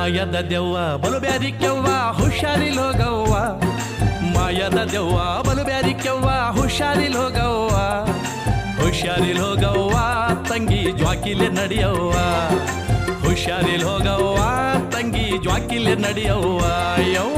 ಮಾಯದ ದೆವ್ವ ಬಲು ಬ್ಯಾರಿ ಕೆವ್ವ ಹುಷಾರಿಲ್ ಹೋಗವ್ವ ಮಾಯದ ದೆವ್ವ ಬಲು ಬ್ಯಾರಿ ಕೆವ್ವ ಹುಷಾರಿಲ್ ಹೋಗವ್ವ ಹುಷಾರಿಲ್ ಹೋಗವ್ವ ತಂಗಿ ಜ್ವಾಕಿಲೆ ನಡಿಯವ್ವ ಹುಷಾರಿಲ್ ಹೋಗವ್ವ ತಂಗಿ ಜ್ವಾಕಿಲೆ ನಡಿಯವ್ವ ಯವ್ವ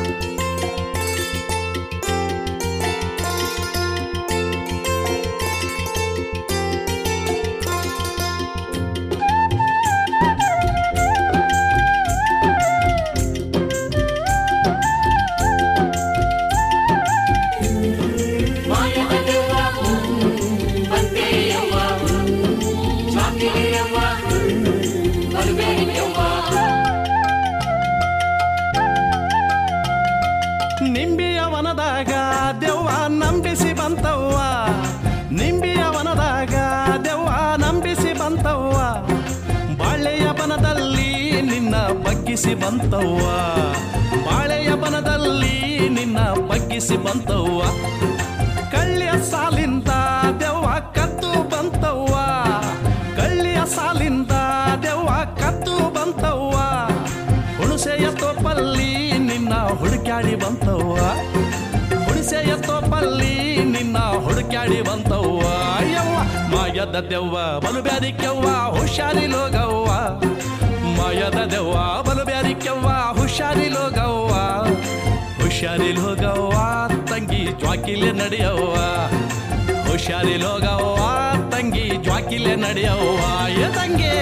ಮಾಯದೆವ್ವ ಬಂದೆಯವ್ವ ಚಾಕಿರಿಯವ್ವ ಬರುಬೇನೆಯವ್ವ ನಿಂಬಿಯ ವನದಾಗ ದೆವ್ವ ನಂಬಿಸಿ ಬಂತವ್ವ ನಿಂಬಿಯ ವನದಾಗ ದೆವ್ವ ನಂಬಿಸಿ ಬಂತವ್ವ ಬಾಳೆಯ ಬನದಲ್ಲಿ ನಿನ್ನ ಬಗ್ಗಿಸಿ ಬಂತವ್ವ ಬಾಳೆಯ ಬನದಲ್ಲಿ ನಿನ್ನ ಬಗ್ಗಿಸಿ ಬಂತವ್ವ ಕಳ್ಳಿಯ ಸಾಲಿಂದ ದೆವ್ವ ಕತ್ತು ಬಂತವ್ವ ಕಳ್ಳಿಯ ಸಾಲಿಂದ ದೆವ್ವ ಕತ್ತು ಬಂತವ್ವ ಹುಣಸೆಯ ತೋಪಲ್ಲಿ ನಿನ್ನ ಹುಡುಕ್ಯಾಡಿ ಬಂತವ್ವ ಹುಣಸೆಯ ತೋಪಲ್ಲಿ ನಿನ್ನ ಹುಡುಕ್ಯಾಡಿ ಬಂತವ್ವ ಯವ್ವ ಮಾಯದ ದೆವ್ವ ಬಲು ಬ್ಯಾರಿ ಕೆವ್ವ ಹುಷಾರಿ ಲೋಗವ್ವ ಮಾಯದ ದೆವ್ವ ಬಲು ಬ್ಯಾರಿ ಕೆವ್ವ ಹುಷಾರಿ ಲೋಗವ್ವ ಹುಷಾರಿ ಲೋಗವ್ವ ತಂಗಿ ಜ್ವಾಕಿಲೆ ನಡೆಯವ್ವ ಹುಷಾರಿ ಲೋಗವ್ವ ತಂಗಿ ಜ್ವಾಕಿಲೆ ನಡೆಯವ್ವ ಏ ತಂಗಿ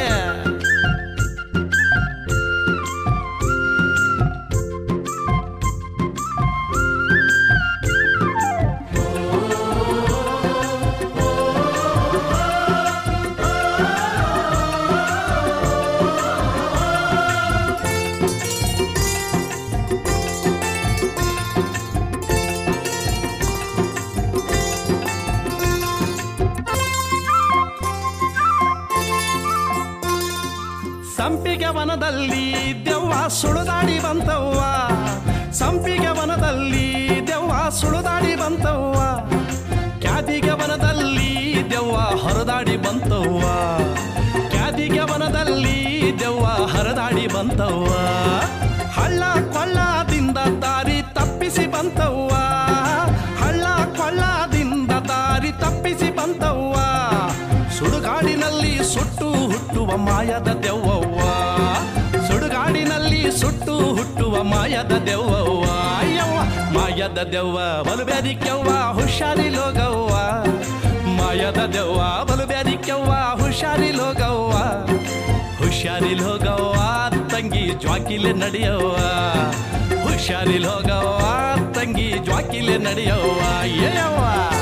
ಸಂಪಿಗೆ ವನದಲ್ಲಿ ದೆವ್ವ ಸುಳುದಾಡಿ ಬಂತವ್ವ ಸಂಪಿಗೆ ವನದಲ್ಲಿ ದೆವ್ವ ಸುಳುದಾಡಿ ಬಂತವ್ವ ಕ್ಯಾದಿಗೆ ವನದಲ್ಲಿ ದೆವ್ವ ಹರದಾಡಿ ಬಂತವ್ವ ಕ್ಯಾದಿಗೆ ವನದಲ್ಲಿ ದೆವ್ವ ಹರದಾಡಿ ಬಂತವ್ವ ಹಳ್ಳ ಕೊಳ್ಳದಿಂದ ದಾರಿ ತಪ್ಪಿಸಿ ಬಂತವ್ವ ಹಳ್ಳ ಕೊಳ್ಳದಿಂದ ದಾರಿ ತಪ್ಪಿಸಿ ಬಂತವ್ವ ಸುಡುಗಾಡಿನಲ್ಲಿ ಸುಟ್ಟು ಹುಟ್ಟುವ ಮಾಯದ ದೆವ್ವವ್ವ ಸುಡುಗಾಡಿನಲ್ಲಿ ಸುಟ್ಟು ಹುಟ್ಟುವ ಮಾಯದ ದೆವ್ವವ್ವ ಅಯ್ಯವ್ವ ಮಾಯದ ದೆವ್ವ ಬಲು ಬ್ಯಾರಿ ಕೆವ್ವ ಹುಷಾರಿ ಲೋಗವ್ವ ಮಾಯದ ದೆವ್ವ ಬಲು ಬ್ಯಾರಿ ಕೆವ್ವ ಹುಷಾರಿ ಲೋಗವ್ವ ಹುಷಾರಿ ಹೋಗವ್ವ ತಂಗಿ ಜ್ವಾಕಿಲೆ ನಡೆಯವ್ವ ಹುಷಾರಿ ಹೋಗವ್ವ ತಂಗಿ ಜ್ವಾಕಿಲೆ ನಡೆಯವ್ವ ಏಯವ್ವ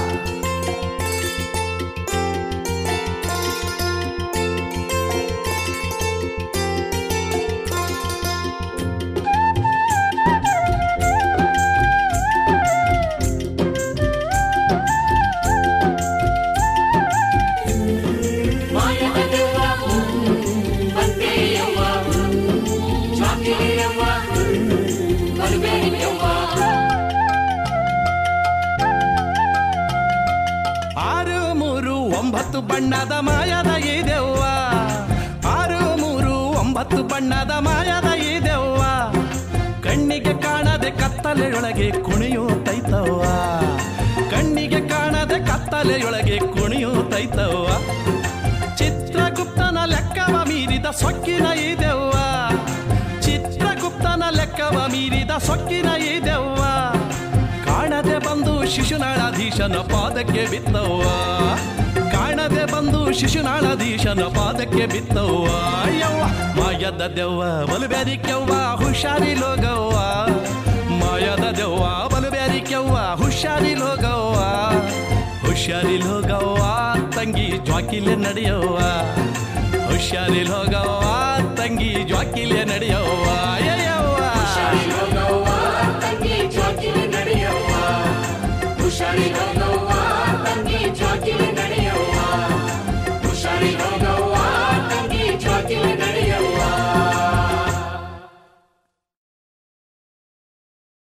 ಮಾಯದೆವ್ವ ಬಂದೆಯವ್ವ ಚಾಕಿರಿಯವ್ವ ಬರುಬೇನೆಯವ್ವ ಆರು ಮೂರು ಒಂಬತ್ತು ಬಣ್ಣದ ಮಾಯದ ಈ ದೆವ್ವ ಆರು ಮೂರು ಒಂಬತ್ತು ಬಣ್ಣದ ಮಾಯದ ಈ ದೆವ್ವ ಕಣ್ಣಿಗೆ ಕಾಣದೆ ಕತ್ತಲೆಯೊಳಗೆ ಕುಣಿಯುತ್ತೈತವ್ವ ಕಣ್ಣಿಗೆ ಕಾಣದೆ ಕತ್ತಲೆಯೊಳಗೆ ಕುಣಿಯುತ್ತೈತವ್ವ ಚಿತ್ರಗುಪ್ತನ ಲೆಕ್ಕವ ಮೀರಿದ ಸೊಕ್ಕಿನ ಈ ದೆವ್ವ ಚಿತ್ರಗುಪ್ತನ ಲೆಕ್ಕವ ಮೀರಿದ ಸೊಕ್ಕಿನ ಈ ದೆವ್ವ ಕಾಣದೆ ಬಂದು ಶಿಶುನಾಳಾಧೀಶನ ಪಾದಕ್ಕೆ ಬಿತ್ತವ್ವ ಕಾಣದೆ ಬಂದು ಶಿಶುನಾಳಾಧೀಶನ ಪಾದಕ್ಕೆ ಬಿತ್ತವ್ವ ಯವ್ವ ಮಾಯದ ದೆವ್ವ ಬಲು ಬ್ಯಾರಿ ಕೆವ್ವ ಹುಷಾರಿ ಲೋಗವ್ವ ಮಾಯದ ದೆವ್ವ ಬಲು ಬ್ಯಾರಿ ಕೆವ್ವ ಹುಷಾರಿ ಲೋಗವ್ವ ಹುಷಾರಿ ಹೋಗವ್ವ ತಂಗಿ ಜ್ವಾಕಿಲೆ ನಡೆಯವ್ವ ಹುಷಾರಿ ಹೋಗವ್ವ ತಂಗಿ ಜ್ವಾಕಿಲೆ ನಡೆಯವ್ವ ಅಯ್ಯವ್ವ ಹುಷಾರಿ ಹೋಗವ್ವ ತಂಗಿ ಚಾಕಿರಿ ನಡೆಯವ್ವ ಹುಷಾರಿ ಹೋಗವ್ವ ತಂಗಿ ಚಾಕಿರಿ